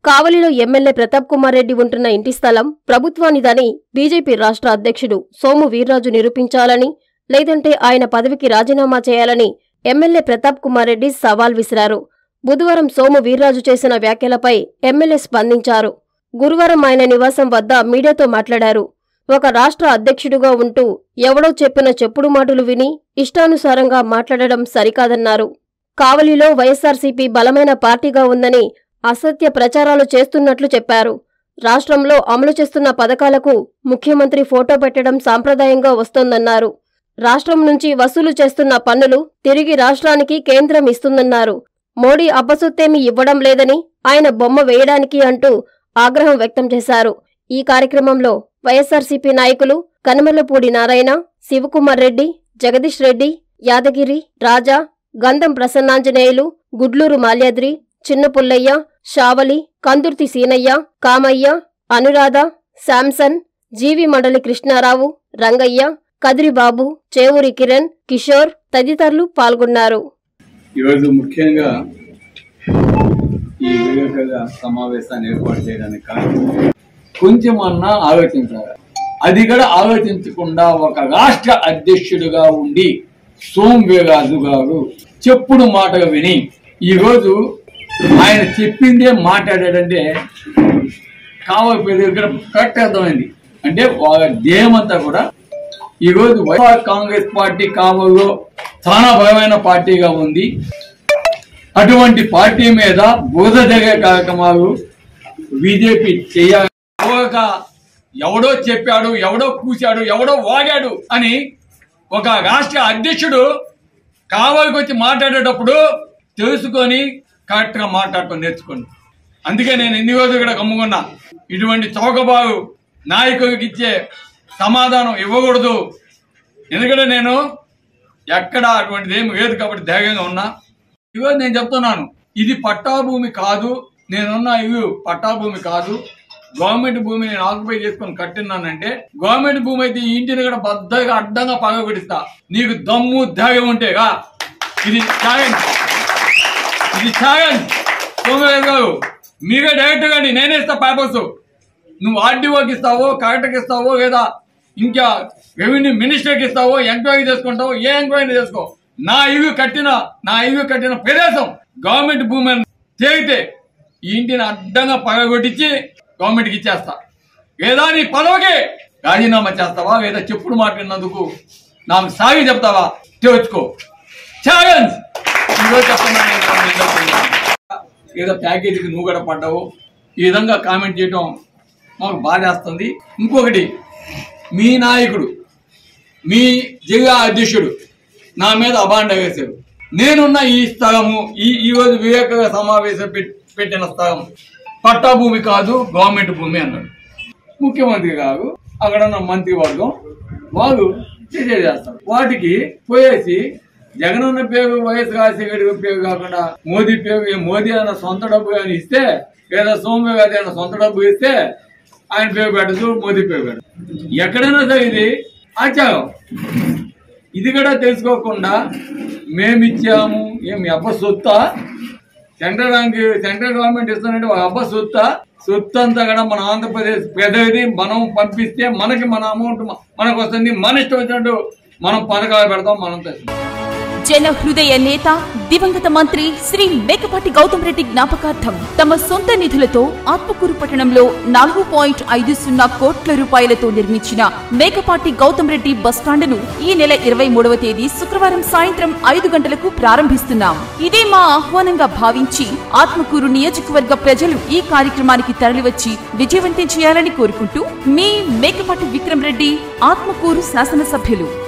కావలిలో ఎమ్మెల్యే ప్రతాప్ కుమార్ రెడ్డి ఉంటున్న ఇంటి స్థలం ప్రభుత్వానిదని బీజేపీ రాష్ట్ర అధ్యక్షుడు సోము వీర్రాజు నిరూపించాలని లేదంటే ఆయన పదవికి రాజీనామా చేయాలని ఎమ్మెల్యే ప్రతాప్ కుమార్ రెడ్డి సవాల్ విసిరారు బుధవారం సోము వీర్రాజు చేసిన వ్యాఖ్యలపై ఎమ్మెల్యే స్పందించారు గురువారం ఆయన నివాసం వద్ద మీడియాతో మాట్లాడారు ఒక రాష్ట్ర అధ్యక్షుడిగా ఉంటూ ఎవడో చెప్పిన చెప్పుడు మాటలు విని ఇష్టానుసారంగా మాట్లాడడం సరికాదన్నారు కావలిలో వైఎస్సార్సీపీ బలమైన పార్టీగా ఉందని అసత్య ప్రచారాలు చేస్తున్నట్లు చెప్పారు రాష్ట్రంలో అమలు చేస్తున్న పథకాలకు ముఖ్యమంత్రి ఫోటో పెట్టడం సాంప్రదాయంగా వస్తోందన్నారు రాష్ట్రం నుంచి వసూలు చేస్తున్న పన్నులు తిరిగి రాష్ట్రానికి కేంద్రం ఇస్తుందన్నారు మోడీ అబ్బసొత్తేమీ ఇవ్వడం లేదని ఆయన బొమ్మ వేయడానికి అంటూ ఆగ్రహం వ్యక్తం చేశారు ఈ కార్యక్రమంలో వైఎస్సార్సీపీ నాయకులు కనమల్లపూడి నారాయణ శివకుమార్ రెడ్డి జగదీష్ రెడ్డి యాదగిరి రాజా గంధం ప్రసన్నాంజనేయులు గుడ్లూరు మాల్యాద్రి చిన్న పుల్లయ్య షావలి కందుర్తి సీనయ్య కామయ్య అనురాధ శాంసన్ జీవి మండలి కృష్ణారావు రంగయ్య కదిరిబాబు చేవూరి కిరణ్ కిషోర్ తదితరులు పాల్గొన్నారు ఈరోజు ముఖ్యంగా ఈ వివేక సమావేశాన్ని ఏర్పాటు చేయడానికి కారణం కొంచెం అన్నా ఆలోచించాలి అది కూడా ఆలోచించకుండా ఒక రాష్ట్ర అధ్యక్షుడిగా ఉండి సోమ్ వీరాజు గారు చెప్పుడు మాటగా విని ఈరోజు ఆయన చెప్పిందే మాట్లాడాడంటే కావాలి దగ్గర కరెక్ట్ అర్థమైంది అంటే వాళ్ళ ధ్యేయం అంతా కూడా ఈరోజు వైఎస్ఆర్ కాంగ్రెస్ పార్టీ కావల్లో చాలా బలమైన పార్టీగా ఉంది అటువంటి పార్టీ మీద బురద జరిగే కార్యక్రమాలు బీజేపీ చేయాలి ఒక ఎవడో చెప్పాడు ఎవడో కూశాడు ఎవడో వాగాడు అని ఒక రాష్ట్ర అధ్యక్షుడు కావలికి వచ్చి మాట్లాడేటప్పుడు తెలుసుకొని కరెక్ట్ గా మాట్లాడటం నేర్చుకోండి అందుకే నేను ఎన్ని రోజులు ఇక్కడ గమ్ముకున్నా ఇటువంటి చౌకబాగు నాయకుడికి ఇచ్చే సమాధానం ఇవ్వకూడదు ఎందుకంటే నేను ఎక్కడ అటువంటిది ఏమి లేదు కాబట్టి ధైర్యంగా ఉన్నా ఇవో నేను చెప్తున్నాను ఇది పట్టా భూమి కాదు నేనున్న ఇవి పట్టా భూమి కాదు గవర్నమెంట్ భూమి నేను ఆక్యుపై చేసుకొని కట్టినానంటే గవర్నమెంట్ భూమి అయితే ఈ ఇంటిని కూడా బద్దగా అడ్డంగా పగబెడిస్తా నీకు దమ్ము ధైర్యం ఉంటేగా ఇది ఛాలెంజ్ ఇది ఛాలెంజ్ సోమరాజు గారు మీరే డైరెక్ట్ గా నేనే ఇస్తా పేపర్స్ నువ్వు ఆర్డీఓకి ఇస్తావో కలెక్టర్కి ఇస్తావో లేదా ఇంకా రెవెన్యూ మినిస్టర్కి ఇస్తావో ఎంక్వైరీ చేసుకుంటావో ఏ ఎంక్వైరీ చేసుకో నా ఇవి కట్టిన నా ఇవి కట్టిన ప్రదేశం గవర్నమెంట్ భూమి అని తేలితే ఈ ఇంటిని అడ్డంగా పగగొట్టించి గవర్నమెంట్కి ఇచ్చేస్తా లేదా నీ పదవికి రాజీనామా చేస్తావా లేదా చెప్పుడు మాట్లాడినందుకు నాకు సాగి చెప్తావా తెచ్చుకో ఛాలెంజ్ ఈరోజు చెప్తున్నా నేను అందరికీ. ఏదో ప్యాకేజీకి నువ్వు కూడా పడ్డావు ఈ విధంగా కామెంట్ చేయడం మాకు బాధేస్తుంది ఇంకొకటి మీ నాయకుడు మీ జిల్లా అధ్యక్షుడు నా మీద అబాండ వేశారు నేనున్న ఈ స్థలము ఈ ఈ రోజు వివేక సమావేశం పెట్- పెట్టిన స్థలం పట్టా భూమి కాదు గవర్నమెంట్ భూమి అన్నాడు ముఖ్యమంత్రి గారు అక్కడ ఉన్న మంత్రివర్గం వాళ్ళు డిసైడ్ చేస్తారు వాటికి పోయేసి జగనన్న పేరు వైఎస్ రాజశేఖర పేరు కాకుండా మోదీ పేరు ఏ మోదీ అన్న సొంత డబ్బు అని ఇస్తే లేదా సోమ్య గారి అన్న సొంత డబ్బు ఇస్తే ఆయన పేరు పెట్టదు మోదీ పేరు పెట్టదు ఎక్కడైనా సరే ఇది ఆచారం ఇది కూడా తెలుసుకోకుండా మేమిచ్చాము ఏమి అబ్బ సొత్తా సెంట్రల్ బ్యాంక్ సెంట్రల్ గవర్నమెంట్ ఇస్తానంటే ఒక అబ్బ సొత్తా సొత్తు అంతా కూడా మన ఆంధ్రప్రదేశ్ పెద్దది మనం పంపిస్తే మనకి మన అమౌంట్ మనకు వస్తుంది మన ఇష్టం వచ్చినట్టు మనం పథకాలు పెడతాం మనం తెస్తాం జన హృదయ నేత దివంగత మంత్రి శ్రీ మేకపాటి గౌతమ్ రెడ్డి జ్ఞాపకార్థం తమ సొంత నిధులతో ఆత్మకూరు పట్టణంలో నాలుగు పాయింట్ ఐదు సున్నా కోట్ల రూపాయలతో నిర్మించిన మేకపాటి గౌతమ్ రెడ్డి బస్టాండును ఈ నెల ఇరవై మూడవ తేదీ శుక్రవారం సాయంత్రం ఐదు గంటలకు ప్రారంభిస్తున్నాం ఇదే మా ఆహ్వానంగా భావించి ఆత్మకూరు నియోజకవర్గ ప్రజలు ఈ కార్యక్రమానికి తరలివచ్చి విజయవంతం చేయాలని కోరుకుంటూ మీ మేకపాటి విక్రమ్ రెడ్డి ఆత్మకూరు శాసనసభ్యులు